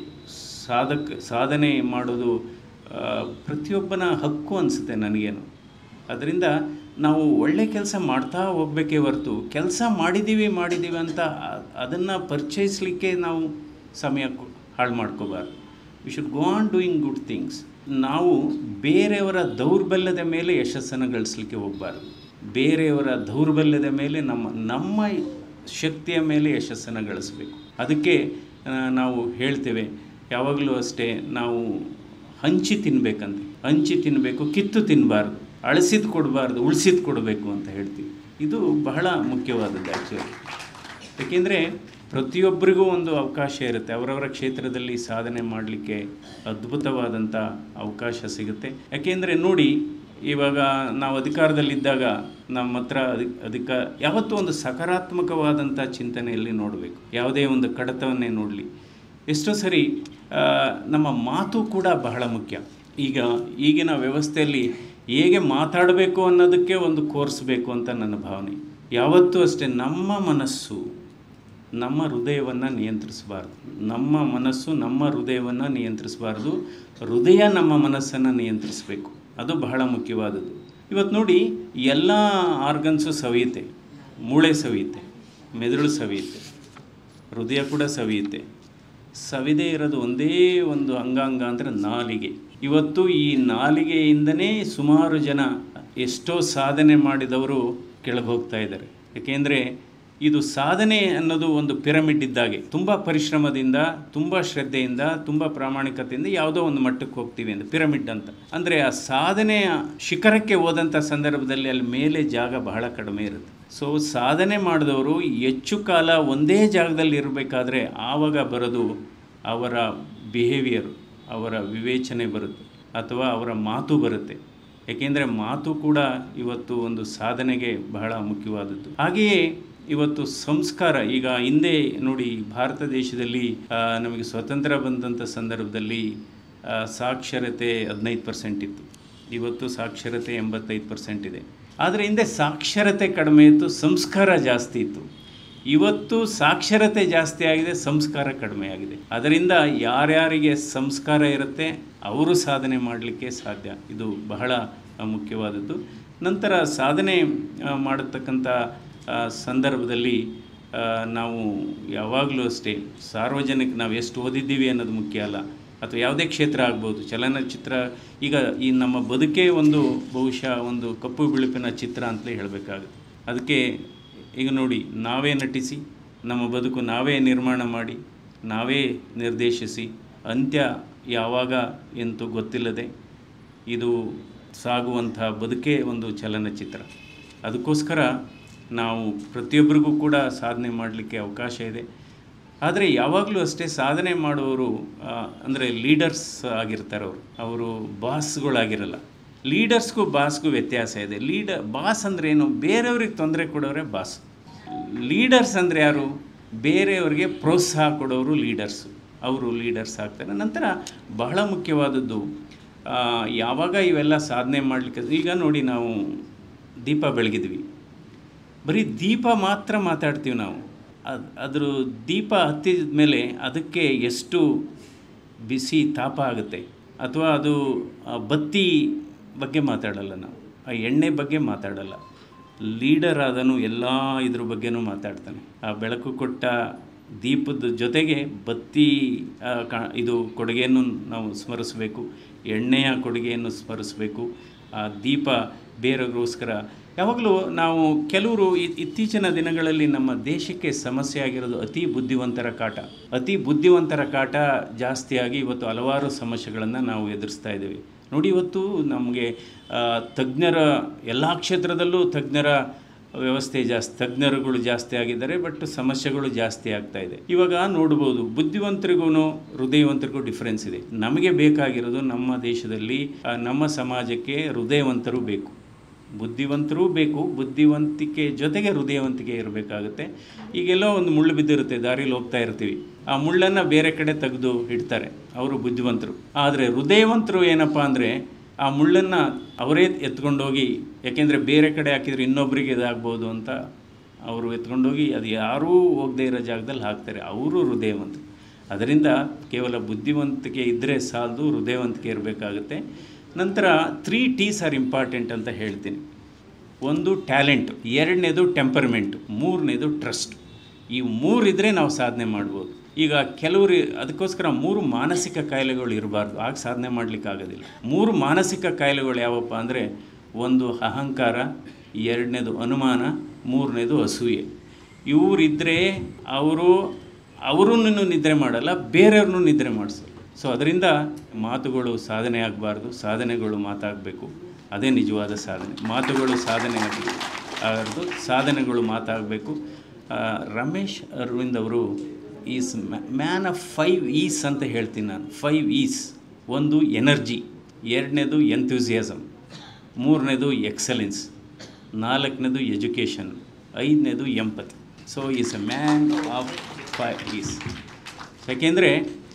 ಸಾಧಕ ಸಾಧನೆ ಮಾಡೋದು ಆ, ಪ್ರತಿಯೊಬ್ಬನ ಹಕ್ಕು ಅನಿಸುತ್ತೆ ನನಗೇನು ಅದರಿಂದ ನಾವು ಒಳ್ಳೆ ಕೆಲಸ ಮಾಡ್ತಾ ಹೋಗ್ಬೇಕೇ ಹೊರತು ಕೆಲಸ ಮಾಡಿದ್ದೀವಿ ಮಾಡಿದ್ದೀವಿ ಅಂತ ಅದನ್ನು ಪರಿಚಯಿಸಲಿಕ್ಕೆ ನಾವು ಸಮಯ ಕೊ- ಹಾಳು ಮಾಡ್ಕೋಬಾರ್ದು we should go on doing good things ನಾವು ಬೇರೆಯವರ ದೌರ್ಬಲ್ಯದ ಮೇಲೆ ಯಶಸ್ಸನ್ನು ಗಳಿಸ್ಲಿಕ್ಕೆ ಹೋಗಬಾರ್ದು ಬೇರೆಯವರ ದೌರ್ಬಲ್ಯದ ಮೇಲೆ ನಮ್ಮ ನಮ್ಮ ಶಕ್ತಿಯ ಮೇಲೆ ಯಶಸ್ಸನ್ನು ಗಳಿಸಬೇಕು ಅದಕ್ಕೆ ಆ, ನಾವು ಹೇಳ್ತೇವೆ ಯಾವಾಗಲೂ ಅಷ್ಟೇ ನಾವು ಹಂಚಿ ತಿನ್ಬೇಕಂತೆ ಹಂಚಿ ತಿನ್ನಬೇಕು ಕಿತ್ತು ತಿನ್ನಬಾರ್ದು ಅಳಿಸಿದ್ದು ಕೊಡಬಾರ್ದು ಉಳಿಸಿದ್ದು ಕೊಡಬೇಕು ಅಂತ ಹೇಳ್ತೀವಿ ಇದು ಬಹಳ ಮುಖ್ಯವಾದದ್ದು ಆ್ಯಕ್ಚುಲಿ ಏಕೆಂದರೆ ಪ್ರತಿಯೊಬ್ಬರಿಗೂ ಒಂದು ಅವಕಾಶ ಇರುತ್ತೆ ಅವರವರ ಕ್ಷೇತ್ರದಲ್ಲಿ ಸಾಧನೆ ಮಾಡಲಿಕ್ಕೆ ಅದ್ಭುತವಾದಂಥ ಅವಕಾಶ ಸಿಗುತ್ತೆ ಯಾಕೆಂದರೆ ನೋಡಿ ಇವಾಗ ನಾವು ಅಧಿಕಾರದಲ್ಲಿದ್ದಾಗ ನಮ್ಮ ಹತ್ರ ಅಧಿ ಅಧಿಕ ಯಾವತ್ತೂ ಒಂದು ಸಕಾರಾತ್ಮಕವಾದಂಥ ಚಿಂತನೆಯಲ್ಲಿ ನೋಡಬೇಕು ಯಾವುದೇ ಒಂದು ಕಡತವನ್ನೇ ನೋಡಲಿ ಎಷ್ಟೋ ಸರಿ ಆ, ನಮ್ಮ ಮಾತು ಕೂಡ ಬಹಳ ಮುಖ್ಯ ಈಗ ಈಗಿನ ವ್ಯವಸ್ಥೆಯಲ್ಲಿ ಹೇಗೆ ಮಾತಾಡಬೇಕು ಅನ್ನೋದಕ್ಕೆ ಒಂದು ಕೋರ್ಸ್ ಬೇಕು ಅಂತ ನನ್ನ ಭಾವನೆ ಯಾವತ್ತೂ ಅಷ್ಟೇ ನಮ್ಮ ಮನಸ್ಸು ನಮ್ಮ ಹೃದಯವನ್ನು ನಿಯಂತ್ರಿಸಬಾರ್ದು ನಮ್ಮ ಮನಸ್ಸು ನಮ್ಮ ಹೃದಯವನ್ನು ನಿಯಂತ್ರಿಸಬಾರ್ದು ಹೃದಯ ನಮ್ಮ ಮನಸ್ಸನ್ನು ನಿಯಂತ್ರಿಸಬೇಕು ಅದು ಬಹಳ ಮುಖ್ಯವಾದದ್ದು ಇವತ್ತು ನೋಡಿ ಎಲ್ಲ ಆರ್ಗನ್ಸು ಸವಿಯುತ್ತೆ ಮೂಳೆ ಸವಿಯುತ್ತೆ ಮೆದುಳು ಸವಿಯುತ್ತೆ ಹೃದಯ ಕೂಡ ಸವಿಯುತ್ತೆ ಸವಿದೇ ಇರೋದು ಒಂದೇ ಒಂದು ಅಂಗಾಂಗ ಅಂದರೆ ನಾಲಿಗೆ ಇವತ್ತು ಈ ನಾಲಿಗೆಯಿಂದನೇ ಸುಮಾರು ಜನ ಎಷ್ಟೋ ಸಾಧನೆ ಮಾಡಿದವರು ಕೆಳಗೆ ಹೋಗ್ತಾ ಇದ್ದಾರೆ ಯಾಕೆಂದರೆ ಇದು ಸಾಧನೆ ಅನ್ನೋದು ಒಂದು ಪಿರಮಿಡ್ ಇದ್ದಾಗೆ ತುಂಬ ಪರಿಶ್ರಮದಿಂದ ತುಂಬ ಶ್ರದ್ಧೆಯಿಂದ ತುಂಬ ಪ್ರಾಮಾಣಿಕತೆಯಿಂದ ಯಾವುದೋ ಒಂದು ಮಟ್ಟಕ್ಕೆ ಹೋಗ್ತೀವಿ ಅಂತ ಪಿರಮಿಡ್ ಅಂತ ಅಂದರೆ ಆ ಸಾಧನೆಯ ಶಿಖರಕ್ಕೆ ಹೋದಂಥ ಸಂದರ್ಭದಲ್ಲಿ ಅಲ್ಲಿ ಮೇಲೆ ಜಾಗ ಬಹಳ ಕಡಿಮೆ ಇರುತ್ತೆ ಸೊ ಸಾಧನೆ ಮಾಡಿದವರು ಹೆಚ್ಚು ಕಾಲ ಒಂದೇ ಜಾಗದಲ್ಲಿ ಇರಬೇಕಾದ್ರೆ ಆವಾಗ ಬರೋದು ಅವರ ಬಿಹೇವಿಯರು ಅವರ ವಿವೇಚನೆ ಬರುತ್ತೆ ಅಥವಾ ಅವರ ಮಾತು ಬರುತ್ತೆ ಏಕೆಂದರೆ ಮಾತು ಕೂಡ ಇವತ್ತು ಒಂದು ಸಾಧನೆಗೆ ಬಹಳ ಮುಖ್ಯವಾದದ್ದು ಹಾಗೆಯೇ ಇವತ್ತು ಸಂಸ್ಕಾರ ಈಗ ಹಿಂದೆ ನೋಡಿ ಭಾರತ ದೇಶದಲ್ಲಿ ಆ, ನಮಗೆ ಸ್ವತಂತ್ರ ಬಂದಂಥ ಸಂದರ್ಭದಲ್ಲಿ ಆ, ಸಾಕ್ಷರತೆ ಹದಿನೈದು ಪರ್ಸೆಂಟ್ ಇತ್ತು ಇವತ್ತು ಸಾಕ್ಷರತೆ ಎಂಬತ್ತೈದು ಪರ್ಸೆಂಟ್ ಇದೆ ಆದರೆ ಹಿಂದೆ ಸಾಕ್ಷರತೆ ಕಡಿಮೆ ಇತ್ತು ಸಂಸ್ಕಾರ ಜಾಸ್ತಿ ಇತ್ತು ಇವತ್ತು ಸಾಕ್ಷರತೆ ಜಾಸ್ತಿ ಆಗಿದೆ ಸಂಸ್ಕಾರ ಕಡಿಮೆ ಆಗಿದೆ ಅದರಿಂದ ಯಾರ್ಯಾರಿಗೆ ಸಂಸ್ಕಾರ ಇರುತ್ತೆ ಅವರು ಸಾಧನೆ ಮಾಡಲಿಕ್ಕೆ ಸಾಧ್ಯ ಇದು ಬಹಳ ಆ, ಮುಖ್ಯವಾದದ್ದು ನಂತರ ಸಾಧನೆ ಆ, ಮಾಡತಕ್ಕಂಥ ಆ, ಸಂದರ್ಭದಲ್ಲಿ ಆ, ನಾವು ಯಾವಾಗಲೂ ಅಷ್ಟೇ ಸಾರ್ವಜನಿಕ ನಾವು ಎಷ್ಟು ಓದಿದ್ದೀವಿ ಅನ್ನೋದು ಮುಖ್ಯ ಅಲ್ಲ ಅಥವಾ ಯಾವುದೇ ಕ್ಷೇತ್ರ ಆಗ್ಬೋದು ಚಲನಚಿತ್ರ ಈಗ ಈ ನಮ್ಮ ಬದುಕೇ ಒಂದು ಬಹುಶಃ ಒಂದು ಕಪ್ಪು ಬಿಳುಪಿನ ಚಿತ್ರ ಅಂತಲೇ ಹೇಳಬೇಕಾಗುತ್ತೆ ಅದಕ್ಕೆ ಈಗ ನೋಡಿ ನಾವೇ ನಟಿಸಿ ನಮ್ಮ ಬದುಕು ನಾವೇ ನಿರ್ಮಾಣ ಮಾಡಿ ನಾವೇ ನಿರ್ದೇಶಿಸಿ ಅಂತ್ಯ ಯಾವಾಗ ಎಂತೂ ಗೊತ್ತಿಲ್ಲದೆ ಇದು ಸಾಗುವಂಥ ಬದುಕೇ ಒಂದು ಚಲನಚಿತ್ರ ಅದಕ್ಕೋಸ್ಕರ ನಾವು ಪ್ರತಿಯೊಬ್ಬರಿಗೂ ಕೂಡ ಸಾಧನೆ ಮಾಡಲಿಕ್ಕೆ ಅವಕಾಶ ಇದೆ ಆದರೆ ಯಾವಾಗಲೂ ಅಷ್ಟೇ ಸಾಧನೆ ಮಾಡುವವರು ಅಂದರೆ ಲೀಡರ್ಸ್ ಆಗಿರ್ತಾರೆ ಅವರು ಅವರು ಬಾಸ್ಗಳಾಗಿರಲ್ಲ ಲೀಡರ್ಸ್ಗೂ ಬಾಸ್ಗೂ ವ್ಯತ್ಯಾಸ ಇದೆ ಲೀಡರ್ ಬಾಸ್ ಅಂದರೆ ಏನು ಬೇರೆಯವ್ರಿಗೆ ತೊಂದರೆ ಕೊಡೋರೆ ಬಾಸ್ ಲೀಡರ್ಸ್ ಅಂದರೆ ಯಾರು ಬೇರೆಯವ್ರಿಗೆ ಪ್ರೋತ್ಸಾಹ ಕೊಡೋರು ಲೀಡರ್ಸ್ ಅವರು ಲೀಡರ್ಸ್ ಆಗ್ತಾರೆ ನಂತರ ಬಹಳ ಮುಖ್ಯವಾದದ್ದು ಆ, ಯಾವಾಗ ಇವೆಲ್ಲ ಸಾಧನೆ ಮಾಡಲಿಕ್ಕೆ ಈಗ ನೋಡಿ ನಾವು ದೀಪ ಬೆಳಗಿದ್ವಿ ಬರೀ ದೀಪ ಮಾತ್ರ ಮಾತಾಡ್ತೀವಿ ನಾವು ಅದು ಅದ್ರ ದೀಪ ಹತ್ತಿದ ಮೇಲೆ ಅದಕ್ಕೆ ಎಷ್ಟು ಬಿಸಿ ತಾಪ ಆಗುತ್ತೆ ಅಥವಾ ಅದು ಆ ಬತ್ತಿ ಬಗ್ಗೆ ಮಾತಾಡಲ್ಲ ನಾವು ಆ ಎಣ್ಣೆ ಬಗ್ಗೆ ಮಾತಾಡಲ್ಲ ಲೀಡರ್ ಆದನು ಎಲ್ಲ ಇದ್ರ ಬಗ್ಗೆನೂ ಮಾತಾಡ್ತಾನೆ ಆ ಬೆಳಕು ಕೊಟ್ಟ ದೀಪದ ಜೊತೆಗೆ ಬತ್ತಿ ಆ, ಕಾ- ಇದು ಕೊಡುಗೆಯನ್ನು ನಾವು ಸ್ಮರಿಸಬೇಕು ಎಣ್ಣೆಯ ಕೊಡುಗೆಯನ್ನು ಸ್ಮರಿಸಬೇಕು ಆ ದೀಪ ಬೇರೆಗೋಸ್ಕರ ಯಾವಾಗಲೂ ನಾವು ಕೆಲವರು ಇ- ಇತ್ತೀಚಿನ ದಿನಗಳಲ್ಲಿ ನಮ್ಮ ದೇಶಕ್ಕೆ ಸಮಸ್ಯೆ ಆಗಿರೋದು ಅತಿ ಬುದ್ಧಿವಂತರ ಕಾಟ ಅತಿ ಬುದ್ಧಿವಂತರ ಕಾಟ ಜಾಸ್ತಿಯಾಗಿ ಇವತ್ತು ಹಲವಾರು ಸಮಸ್ಯೆಗಳನ್ನು ನಾವು ಎದುರಿಸ್ತಾ ಇದ್ದೀವಿ ನೋಡಿ ಇವತ್ತು ನಮಗೆ ಆ, ತಜ್ಞರ ಎಲ್ಲ ಕ್ಷೇತ್ರದಲ್ಲೂ ತಜ್ಞರ ವ್ಯವಸ್ಥೆ ಜಾಸ್ತಿ ತಜ್ಞರುಗಳು ಜಾಸ್ತಿ ಆಗಿದ್ದಾರೆ ಬಟ್ ಸಮಸ್ಯೆಗಳು ಜಾಸ್ತಿ ಆಗ್ತಾ ಇದೆ ಇವಾಗ ನೋಡ್ಬೋದು ಬುದ್ಧಿವಂತರಿಗೂ ಹೃದಯವಂತರಿಗೂ ಡಿಫ್ರೆನ್ಸ್ ಇದೆ ನಮಗೆ ಬೇಕಾಗಿರೋದು ನಮ್ಮ ದೇಶದಲ್ಲಿ ಆ, ನಮ್ಮ ಸಮಾಜಕ್ಕೆ ಹೃದಯವಂತರು ಬೇಕು ಬುದ್ಧಿವಂತರೂ ಬೇಕು ಬುದ್ಧಿವಂತಿಕೆ ಜೊತೆಗೆ ಹೃದಯವಂತಿಕೆ ಇರಬೇಕಾಗುತ್ತೆ ಈಗೆಲ್ಲೋ ಒಂದು ಮುಳ್ಳು ಬಿದ್ದಿರುತ್ತೆ ದಾರಿಲಿ ಹೋಗ್ತಾ ಇರ್ತೀವಿ ಆ ಮುಳ್ಳನ್ನು ಬೇರೆ ಕಡೆ ತೆಗೆದು ಇಡ್ತಾರೆ ಅವರು ಬುದ್ಧಿವಂತರು ಆದರೆ ಹೃದಯವಂತರು ಏನಪ್ಪ ಅಂದರೆ ಆ ಮುಳ್ಳನ್ನು ಅವರೇ ಎತ್ಕೊಂಡೋಗಿ ಯಾಕೆಂದರೆ ಬೇರೆ ಕಡೆ ಹಾಕಿದರೆ ಇನ್ನೊಬ್ಬರಿಗೆ ಇದಾಗ್ಬೋದು ಅಂತ ಅವರು ಎತ್ಕೊಂಡೋಗಿ ಅದು ಯಾರೂ ಹೋಗದೇ ಇರೋ ಜಾಗದಲ್ಲಿ ಹಾಕ್ತಾರೆ ಅವರು ಹೃದಯವಂತರು ಅದರಿಂದ ಕೇವಲ ಬುದ್ಧಿವಂತಿಕೆ ಇದ್ದರೆ ಸಾಲದು ಹೃದಯವಂತಿಕೆ ಇರಬೇಕಾಗುತ್ತೆ ನಂತರ ತ್ರೀ ಟೀಸ್ ಆರ್ ಇಂಪಾರ್ಟೆಂಟ್ ಅಂತ ಹೇಳ್ತೀನಿ ಒಂದು ಟ್ಯಾಲೆಂಟ್ ಎರಡನೇದು ಟೆಂಪರ್ಮೆಂಟ್ ಮೂರನೇದು ಟ್ರಸ್ಟ್ ಈ ಮೂರಿದ್ರೆ ನಾವು ಸಾಧನೆ ಮಾಡ್ಬೋದು ಈಗ ಕೆಲವರು ಅದಕ್ಕೋಸ್ಕರ ಮೂರು ಮಾನಸಿಕ ಕಾಯಿಲೆಗಳು ಇರಬಾರ್ದು ಆಗ ಸಾಧನೆ ಮಾಡಲಿಕ್ಕೆ ಆಗೋದಿಲ್ಲ ಮೂರು ಮಾನಸಿಕ ಕಾಯಿಲೆಗಳು ಯಾವಪ್ಪ ಅಂದರೆ ಒಂದು ಅಹಂಕಾರ ಎರಡನೇದು ಅನುಮಾನ ಮೂರನೇದು ಅಸೂಯೆ ಇವರಿದ್ದರೆ ಅವರು ಅವರನ್ನು ನಿದ್ರೆ ಮಾಡಲ್ಲ ಬೇರೆಯವ್ರನ್ನೂ ನಿದ್ರೆ ಮಾಡಿಸಲ್ಲ ಸೊ ಅದರಿಂದ ಮಾತುಗಳು ಸಾಧನೆ ಆಗಬಾರ್ದು ಸಾಧನೆಗಳು ಮಾತಾಗಬೇಕು ಅದೇ ನಿಜವಾದ ಸಾಧನೆ ಮಾತುಗಳು ಸಾಧನೆ ಆಗಬೇಕು ಆಗಬಾರ್ದು ಸಾಧನೆಗಳು ಮಾತಾಗಬೇಕು ಆ, ರಮೇಶ್ ಅರವಿಂದ್ ಅವರು is man of five E's ಅಂತ ಹೇಳ್ತೀನಿ ನಾನು ಫೈವ್ ಈಸ್ ಒಂದು ಎನರ್ಜಿ ಎರಡನೇದು ಎಂಥ್ಯೂಸಿಯಾಸಮ್ ಮೂರನೇದು ಎಕ್ಸಲೆನ್ಸ್ ನಾಲ್ಕನೇದು ಎಜುಕೇಷನ್ ಐದನೇದು empathy so is a man of five E's ಯಾಕೆಂದರೆ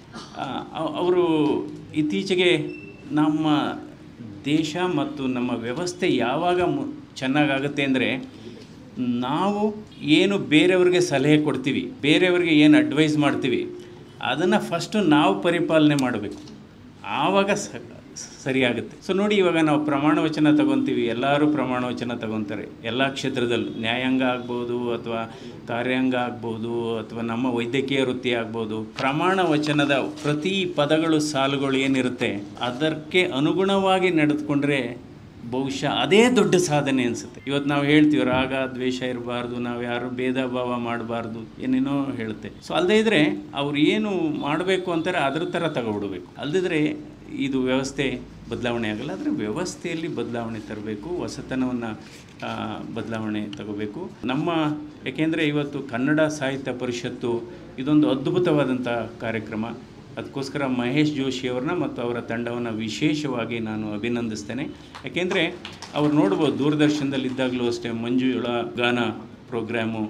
ಅವರು ಇತ್ತೀಚೆಗೆ ನಮ್ಮ ದೇಶ ಮತ್ತು ನಮ್ಮ ವ್ಯವಸ್ಥೆ ಯಾವಾಗ ಮು ಚೆನ್ನಾಗಾಗುತ್ತೆ ಅಂದರೆ ನಾವು ಏನು ಬೇರೆಯವ್ರಿಗೆ ಸಲಹೆ ಕೊಡ್ತೀವಿ ಬೇರೆಯವ್ರಿಗೆ ಏನು ಅಡ್ವೈಸ್ ಮಾಡ್ತೀವಿ ಅದನ್ನು ಫಸ್ಟು ನಾವು ಪರಿಪಾಲನೆ ಮಾಡಬೇಕು ಆವಾಗ ಸ ಸರಿಯಾಗುತ್ತೆ ಸೊ ನೋಡಿ ಇವಾಗ ನಾವು ಪ್ರಮಾಣ ವಚನ ತಗೊತೀವಿ ಎಲ್ಲರೂ ಪ್ರಮಾಣ ವಚನ ತಗೊತಾರೆ ಎಲ್ಲ ಕ್ಷೇತ್ರದಲ್ಲೂ ನ್ಯಾಯಾಂಗ ಆಗ್ಬೋದು ಅಥವಾ ಕಾರ್ಯಾಂಗ ಆಗ್ಬೋದು ಅಥವಾ ನಮ್ಮ ವೈದ್ಯಕೀಯ ವೃತ್ತಿ ಆಗ್ಬೋದು ಪ್ರಮಾಣ ವಚನದ ಪ್ರತಿ ಪದಗಳು ಸಾಲುಗಳು ಏನಿರುತ್ತೆ ಅದಕ್ಕೆ ಅನುಗುಣವಾಗಿ ನಡೆದುಕೊಂಡ್ರೆ ಬಹುಶಃ ಅದೇ ದೊಡ್ಡ ಸಾಧನೆ ಅನಿಸುತ್ತೆ ಇವತ್ತು ನಾವು ಹೇಳ್ತೀವಿ ರಾಗ ದ್ವೇಷ ಇರಬಾರ್ದು ನಾವು ಯಾರು ಭೇದ ಭಾವ ಮಾಡಬಾರ್ದು ಏನೇನೋ ಹೇಳುತ್ತೆ ಸೊ ಅಲ್ಲದೇ ಇದ್ದರೆ ಅವ್ರು ಏನು ಮಾಡಬೇಕು ಅಂತಾರೆ ಅದ್ರ ಥರ ತಗೊಬಿಡ್ಬೇಕು ಅಲ್ಲದಿದ್ರೆ ಇದು ವ್ಯವಸ್ಥೆ ಬದಲಾವಣೆ ಆಗಲ್ಲ ಆದರೆ ವ್ಯವಸ್ಥೆಯಲ್ಲಿ ಬದಲಾವಣೆ ತರಬೇಕು ಹೊಸತನವನ್ನು ಬದಲಾವಣೆ ತಗೋಬೇಕು ನಮ್ಮ ಏಕೆಂದರೆ ಇವತ್ತು ಕನ್ನಡ ಸಾಹಿತ್ಯ ಪರಿಷತ್ತು ಇದೊಂದು ಅದ್ಭುತವಾದಂಥ ಕಾರ್ಯಕ್ರಮ ಅದಕ್ಕೋಸ್ಕರ ಮಹೇಶ್ ಜೋಶಿ ಅವ್ರನ್ನ ಮತ್ತು ಅವರ ತಂಡವನ್ನು ವಿಶೇಷವಾಗಿ ನಾನು ಅಭಿನಂದಿಸ್ತೇನೆ ಯಾಕೆಂದರೆ ಅವ್ರು ನೋಡ್ಬೋದು ದೂರದರ್ಶನದಲ್ಲಿ ಇದ್ದಾಗಲೂ ಅಷ್ಟೇ ಮಂಜುಳ ಗಾನ ಪ್ರೋಗ್ರಾಮು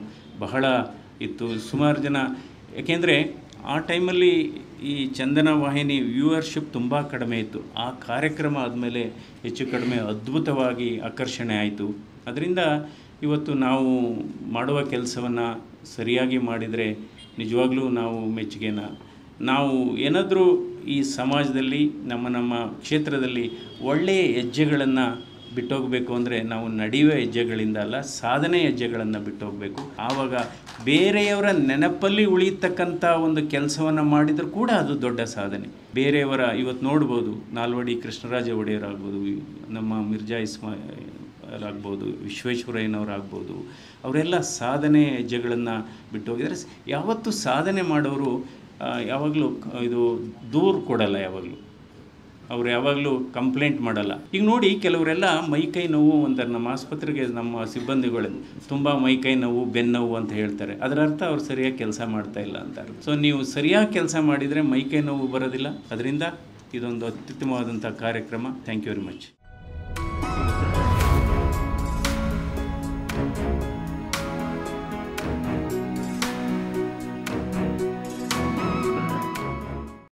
ಬಹಳ ಇತ್ತು ಸುಮಾರು ಜನ ಯಾಕೆಂದರೆ ಆ ಟೈಮಲ್ಲಿ ಈ ಚಂದನ ವಾಹಿನಿ ವ್ಯೂವರ್ಶಿಪ್ ತುಂಬ ಕಡಿಮೆ ಇತ್ತು ಆ ಕಾರ್ಯಕ್ರಮ ಆದಮೇಲೆ ಹೆಚ್ಚು ಕಡಿಮೆ ಅದ್ಭುತವಾಗಿ ಆಕರ್ಷಣೆ ಆಯಿತು ಅದರಿಂದ ಇವತ್ತು ನಾವು ಮಾಡುವ ಕೆಲಸವನ್ನು ಸರಿಯಾಗಿ ಮಾಡಿದರೆ ನಿಜವಾಗ್ಲೂ ನಾವು ಮೆಚ್ಚುಗೆನ ನಾವು ಏನಾದರೂ ಈ ಸಮಾಜದಲ್ಲಿ ನಮ್ಮ ನಮ್ಮ ಕ್ಷೇತ್ರದಲ್ಲಿ ಒಳ್ಳೆಯ ಹೆಜ್ಜೆಗಳನ್ನು ಬಿಟ್ಟೋಗಬೇಕು ಅಂದರೆ ನಾವು ನಡೆಯುವ ಹೆಜ್ಜೆಗಳಿಂದ ಅಲ್ಲ ಸಾಧನೆ ಹೆಜ್ಜೆಗಳನ್ನು ಬಿಟ್ಟೋಗಬೇಕು ಆವಾಗ ಬೇರೆಯವರ ನೆನಪಲ್ಲಿ ಉಳಿಯತಕ್ಕಂಥ ಒಂದು ಕೆಲಸವನ್ನು ಮಾಡಿದರೂ ಕೂಡ ಅದು ದೊಡ್ಡ ಸಾಧನೆ ಬೇರೆಯವರ ಇವತ್ತು ನೋಡ್ಬೋದು ನಾಲ್ವಡಿ ಕೃಷ್ಣರಾಜ ಒಡೆಯರ್ ಆಗ್ಬೋದು ನಮ್ಮ ಮಿರ್ಜಾ ಇಸ್ಮಾ ಆಗ್ಬೋದು ವಿಶ್ವೇಶ್ವರಯ್ಯನವರಾಗ್ಬೋದು ಅವರೆಲ್ಲ ಸಾಧನೆ ಹೆಜ್ಜೆಗಳನ್ನು ಬಿಟ್ಟು ಹೋಗಿದ್ದಾರೆ ಯಾವತ್ತೂ ಸಾಧನೆ ಮಾಡೋರು ಆ, ಯಾವಾಗಲೂ ಕ- ಇದು ದೂರು ಕೊಡಲ್ಲ ಯಾವಾಗಲೂ ಅವ್ರು ಯಾವಾಗಲೂ ಕಂಪ್ಲೇಂಟ್ ಮಾಡಲ್ಲ ಈಗ ನೋಡಿ ಕೆಲವರೆಲ್ಲ ಮೈಕೈ ನೋವು ಅಂತಾರೆ ನಮ್ಮ ಆಸ್ಪತ್ರೆಗೆ ನಮ್ಮ ಸಿಬ್ಬಂದಿಗಳು ತುಂಬ ಮೈಕೈ ನೋವು ಬೆನ್ನೋವು ಅಂತ ಹೇಳ್ತಾರೆ ಅದರ ಅರ್ಥ ಅವ್ರು ಸರಿಯಾಗಿ ಕೆಲಸ ಮಾಡ್ತಾ ಇಲ್ಲ ಅಂತಾರೆ ಸೊ ನೀವು ಸರಿಯಾಗಿ ಕೆಲಸ ಮಾಡಿದರೆ ಮೈಕೈ ನೋವು ಬರೋದಿಲ್ಲ ಅದರಿಂದ ಇದೊಂದು ಅತ್ಯುತ್ತಮವಾದಂಥ ಕಾರ್ಯಕ್ರಮ ಥ್ಯಾಂಕ್ ಯು ವೆರಿ ಮಚ್